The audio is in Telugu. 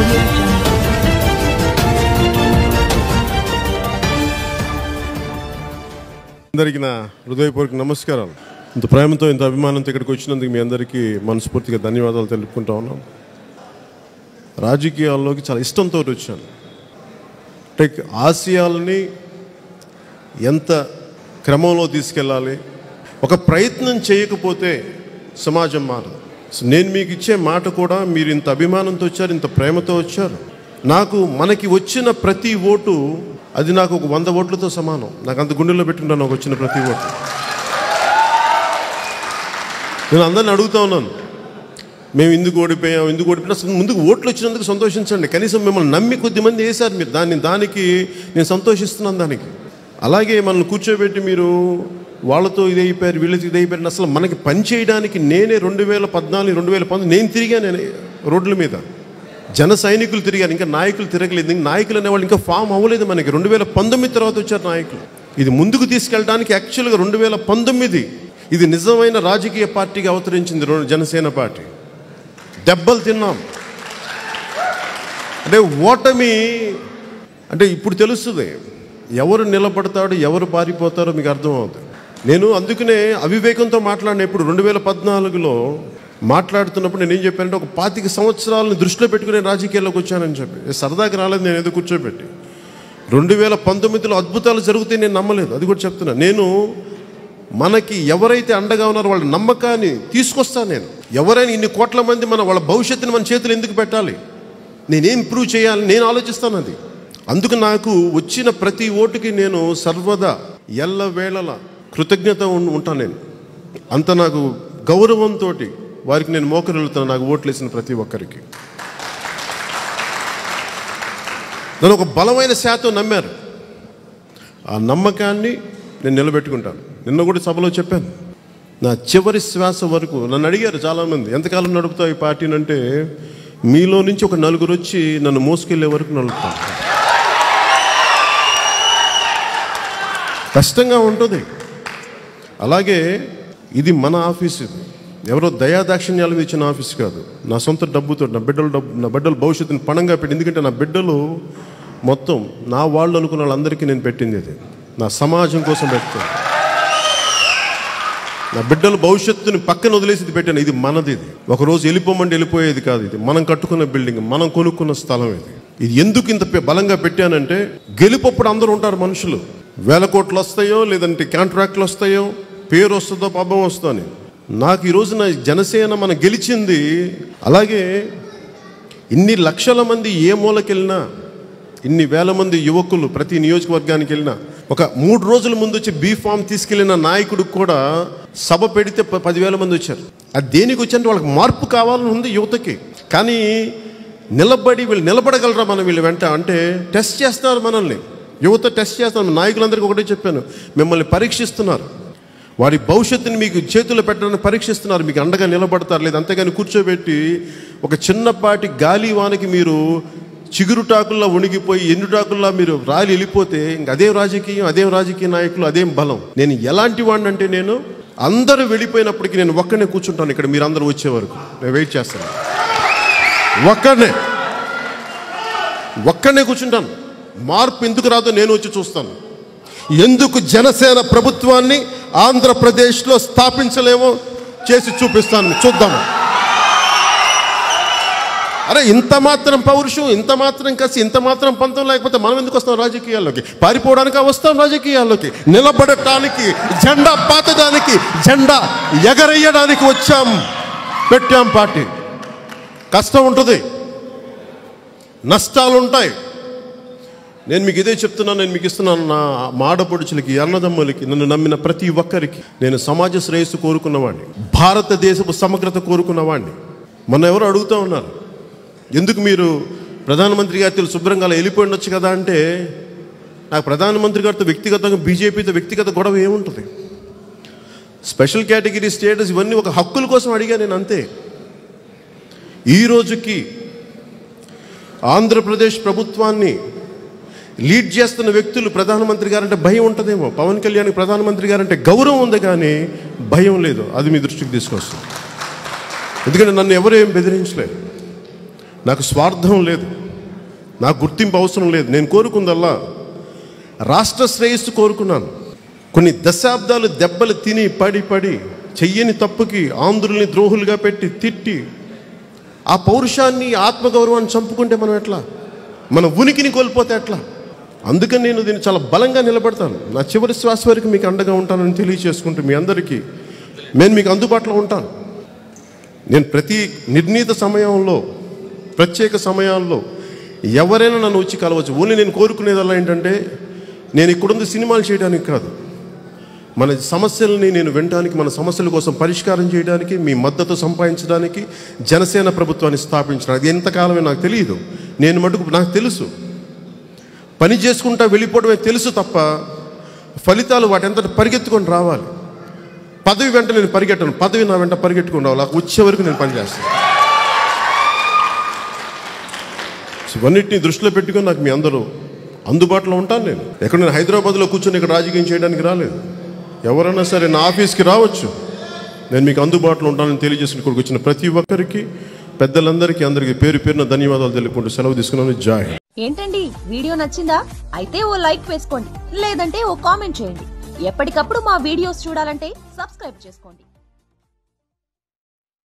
audio jungle. అందరికీ నా హృదయపూర్వక నమస్కారాలు ఇంత ప్రేమతో ఇంత అభిమానంతో ఇక్కడికి వచ్చినందుకు మీ అందరికీ మనస్ఫూర్తిగా ధన్యవాదాలు తెలుపుకుంటా ఉన్నాం రాజకీయాల్లోకి చాలా ఇష్టంతో వచ్చాను అంటే ఆశయాలని ఎంత క్రమంలో తీసుకెళ్ళాలి ఒక ప్రయత్నం చేయకపోతే సమాజం మారదు సో నేను మీకు ఇచ్చే మాట కూడా మీరు ఇంత అభిమానంతో వచ్చారు ఇంత ప్రేమతో వచ్చారు నాకు మనకి వచ్చిన ప్రతి ఓటు అది నాకు ఒక వంద ఓట్లతో సమానం నాకు అంత గుండెల్లో పెట్టుకుంటాను నాకు వచ్చిన ప్రతి ఓటు నేను అందరిని అడుగుతా ఉన్నాను మేము ఎందుకు ఓడిపోయాం ఎందుకు ఓడిపోయినా అసలు ముందుకు ఓట్లు వచ్చినందుకు సంతోషించండి కనీసం మిమ్మల్ని నమ్మి కొద్ది మంది వేశారు మీరు దాన్ని దానికి నేను సంతోషిస్తున్నాను దానికి అలాగే మనల్ని కూర్చోబెట్టి మీరు వాళ్ళతో ఇది అయిపోయారు వీళ్ళతో ఇది అయిపోయారు అసలు మనకి పని చేయడానికి నేనే రెండు వేల పద్నాలుగు రెండు వేల పంతొమ్మిది నేను తిరిగాను నేను రోడ్ల మీద జన సైనికులు తిరిగారు ఇంకా నాయకులు తిరగలేదు ఇంకా నాయకులు అనేవాళ్ళు ఇంకా ఫామ్ అవ్వలేదు మనకి రెండు వేల పంతొమ్మిది తర్వాత వచ్చారు నాయకులు ఇది ముందుకు తీసుకెళ్ళడానికి యాక్చువల్గా రెండు వేల పంతొమ్మిది ఇది నిజమైన రాజకీయ పార్టీగా అవతరించింది రో- జనసేన పార్టీ దెబ్బలు తిన్నాం అంటే ఓటమి అంటే ఇప్పుడు తెలుస్తుంది ఎవరు నిలబడతాడు ఎవరు పారిపోతారో మీకు అర్థమవుతుంది నేను అందుకనే అవివేకంతో మాట్లాడినప్పుడు రెండు వేల పద్నాలుగులో మాట్లాడుతున్నప్పుడు నేను ఏం చెప్పానంటే ఒక పాతిక సంవత్సరాలను దృష్టిలో పెట్టుకుని నేను రాజకీయాల్లోకి వచ్చానని చెప్పి ఏ సరదాకి రాలేదు నేను ఏదో కూర్చోబెట్టి రెండు వేల పంతొమ్మిదిలో అద్భుతాలు జరిగితే నేను నమ్మలేదు అది కూడా చెప్తున్నా నేను మనకి ఎవరైతే అండగా ఉన్నారో వాళ్ళ నమ్మకాన్ని తీసుకొస్తాను నేను ఎవరైనా ఇన్ని కోట్ల మంది మన వాళ్ళ భవిష్యత్తుని మన చేతులు ఎందుకు పెట్టాలి నేనేం ఇంప్రూవ్ చేయాలి నేను ఆలోచిస్తాను అది అందుకు నాకు వచ్చిన ప్రతి ఓటుకి నేను సర్వదా ఎల్ల వేళల కృతజ్ఞత ఉం- ఉంటాను నేను అంత నాకు గౌరవంతో వారికి నేను మోకరిల్లుతాను నాకు ఓట్లు వేసిన ప్రతి ఒక్కరికి నన్ను ఒక బలమైన శాతం నమ్మారు ఆ నమ్మకాన్ని నేను నిలబెట్టుకుంటాను నిన్న కూడా సభలో చెప్పాను నా చివరి శ్వాస వరకు నన్ను అడిగారు చాలామంది ఎంతకాలం నడుపుతావు ఈ పార్టీని అంటే మీలో నుంచి ఒక నలుగురు వచ్చి నన్ను మోసుకెళ్లే వరకు నడుపుతాను కష్టంగా ఉంటుంది అలాగే ఇది మన ఆఫీస్ ఇది ఎవరో దయాదాక్షిణ్యాలు ఇచ్చిన ఆఫీస్ కాదు నా సొంత డబ్బుతో నా బిడ్డల డబ్బు నా బిడ్డల భవిష్యత్తుని పణంగా పెట్టి ఎందుకంటే నా బిడ్డలు మొత్తం నా వాళ్ళు అనుకున్న వాళ్ళందరికీ నేను పెట్టింది ఇది నా సమాజం కోసం పెడతాను నా బిడ్డల భవిష్యత్తుని పక్కన వదిలేసి ఇది పెట్టాను ఇది మనది ఇది ఒకరోజు వెళ్ళిపోమంటే వెళ్ళిపోయేది కాదు ఇది మనం కట్టుకున్న బిల్డింగ్ మనం కొనుక్కున్న స్థలం ఇది ఇది ఎందుకు ఇంత పె- బలంగా పెట్టానంటే గెలుపప్పుడు అందరూ ఉంటారు మనుషులు వేల కోట్లు వస్తాయో లేదంటే కాంట్రాక్ట్లు వస్తాయో పేరు వస్తుందో పాపం వస్తుందో అని నాకు ఈ రోజున జనసేన మన గెలిచింది అలాగే ఇన్ని లక్షల మంది ఏ మూలకెళ్ళినా ఇన్ని వేల మంది యువకులు ప్రతి నియోజకవర్గానికి వెళ్ళినా ఒక మూడు రోజుల ముందు వచ్చి బీ ఫామ్ తీసుకెళ్లిన నాయకుడికి కూడా సభ పెడితే ప- పదివేల మంది వచ్చారు అది దేనికి వచ్చంటే వాళ్ళకి మార్పు కావాలని ఉంది యువతకి కానీ నిలబడి వీళ్ళు నిలబడగలరా మనం వీళ్ళు వెంట అంటే టెస్ట్ చేస్తున్నారు మనల్ని యువత టెస్ట్ చేస్తున్నారు నాయకులందరికీ ఒకటే చెప్పాను మిమ్మల్ని పరీక్షిస్తున్నారు వారి భవిష్యత్తుని మీకు చేతుల్లో పెట్టడానికి పరీక్షిస్తున్నారు మీకు అండగా నిలబడతారు లేదు అంతేగాని కూర్చోబెట్టి ఒక చిన్నపాటి గాలి వానకి మీరు చిగురుటాకుల్లా వణిగిపోయి ఎండుటాకుల్లా మీరు రాలి వెళ్ళిపోతే ఇంక అదేం రాజకీయం అదేం రాజకీయ నాయకులు అదేం బలం నేను ఎలాంటి వాడిని అంటే నేను అందరూ వెళ్ళిపోయినప్పటికీ నేను ఒక్కనే కూర్చుంటాను ఇక్కడ మీరు అందరూ వచ్చే వరకు నేను వెయిట్ చేస్తాను ఒక్కనే ఒక్కనే కూర్చుంటాను మార్పు ఎందుకు రాదో నేను వచ్చి చూస్తాను ఎందుకు జనసేన ప్రభుత్వాన్ని ఆంధ్రప్రదేశ్లో స్థాపించలేమో చేసి చూపిస్తాను చూద్దాం అరే ఇంత మాత్రం పౌరుషం ఇంత మాత్రం కసి ఇంత మాత్రం పంతం లేకపోతే మనం ఎందుకు వస్తాం రాజకీయాల్లోకి పారిపోవడానికి వస్తాం రాజకీయాల్లోకి నిలబడటానికి జెండా పాతడానికి జెండా ఎగరేయడానికి వచ్చాం పెట్టాం పార్టీ కష్టం ఉంటుంది నష్టాలు ఉంటాయి నేను మీకు ఇదే చెప్తున్నాను నేను మీకు ఇస్తున్నాను నా మాడపడుచులకి అన్నదమ్ములకి నన్ను నమ్మిన ప్రతి ఒక్కరికి నేను సమాజ శ్రేయస్సు కోరుకున్నవాడిని భారతదేశపు సమగ్రత కోరుకున్నవాడిని మొన్న ఎవరు అడుగుతూ ఉన్నారు ఎందుకు మీరు ప్రధానమంత్రి గారితో శుభ్రంగా అలా వెళ్ళిపోయి ఉండొచ్చు కదా అంటే నాకు ప్రధానమంత్రి గారితో వ్యక్తిగతంగా బీజేపీతో వ్యక్తిగత గొడవ ఏముంటుంది స్పెషల్ కేటగిరీ స్టేటస్ ఇవన్నీ ఒక హక్కుల కోసం అడిగా నేను అంతే ఈ రోజుకి ఆంధ్రప్రదేశ్ ప్రభుత్వాన్ని లీడ్ చేస్తున్న వ్యక్తులు ప్రధానమంత్రి గారంటే భయం ఉంటుందేమో పవన్ కళ్యాణ్ ప్రధానమంత్రి గారంటే గౌరవం ఉంది కానీ భయం లేదు అది మీ దృష్టికి తీసుకొస్తుంది ఎందుకంటే నన్ను ఎవరు ఏం బెదిరించలేదు నాకు స్వార్థం లేదు నాకు గుర్తింపు అవసరం లేదు నేను కోరుకుందల్లా రాష్ట్ర శ్రేయస్సు కోరుకున్నాను కొన్ని దశాబ్దాలు దెబ్బలు తిని పడి పడి చెయ్యని తప్పుకి ఆంధ్రుల్ని ద్రోహులుగా పెట్టి తిట్టి ఆ పౌరుషాన్ని ఆత్మగౌరవాన్ని చంపుకుంటే మనం ఎట్లా మన ఉనికిని కోల్పోతే ఎట్లా అందుకని నేను దీన్ని చాలా బలంగా నిలబడతాను నా చివరి శ్వాస వరకు మీకు అండగా ఉంటానని తెలియచేసుకుంటూ మీ అందరికీ నేను మీకు అందుబాటులో ఉంటాను నేను ప్రతి నిర్ణీత సమయంలో ప్రత్యేక సమయాల్లో ఎవరైనా నన్ను వచ్చి కలవచ్చు ఓన్లీ నేను కోరుకునేదల్లా ఏంటంటే నేను ఇక్కడుంది సినిమాలు చేయడానికి కాదు మన సమస్యల్ని నేను వినడానికి మన సమస్యల కోసం పరిష్కారం చేయడానికి మీ మద్దతు సంపాదించడానికి జనసేన ప్రభుత్వాన్ని స్థాపించడానికి అది ఎంతకాలమే నాకు తెలియదు నేను మటుకు నాకు తెలుసు పని చేసుకుంటా వెళ్ళిపోవడమే తెలుసు తప్ప ఫలితాలు వాటి ఎంత పరిగెత్తుకొని రావాలి పదవి వెంట నేను పరిగెట్టను పదవి నా వెంట పరిగెట్టుకుని రావాలి నాకు వచ్చే వరకు నేను పనిచేస్తాను సో ఇవన్నిటిని దృష్టిలో పెట్టుకొని నాకు మీ అందరూ అందుబాటులో ఉంటాను నేను ఎక్కడ నేను హైదరాబాద్లో కూర్చొని ఇక్కడ రాజకీయం చేయడానికి రాలేదు ఎవరైనా సరే నా ఆఫీస్కి రావచ్చు నేను మీకు అందుబాటులో ఉంటానని తెలియజేసిన ఇక్కడికి వచ్చిన ప్రతి ఒక్కరికి పెద్దలందరికీ అందరికీ పేరు పేరున ధన్యవాదాలు తెలుపుకుంటూ సెలవు తీసుకున్నాను జాయ్ ఏంటండి వీడియో నచ్చిందా అయితే ఓ లైక్ వేసుకోండి లేదంటే ఓ కామెంట్ చేయండి ఎప్పటికప్పుడు మా వీడియోస్ చూడాలంటే సబ్స్క్రైబ్ చేసుకోండి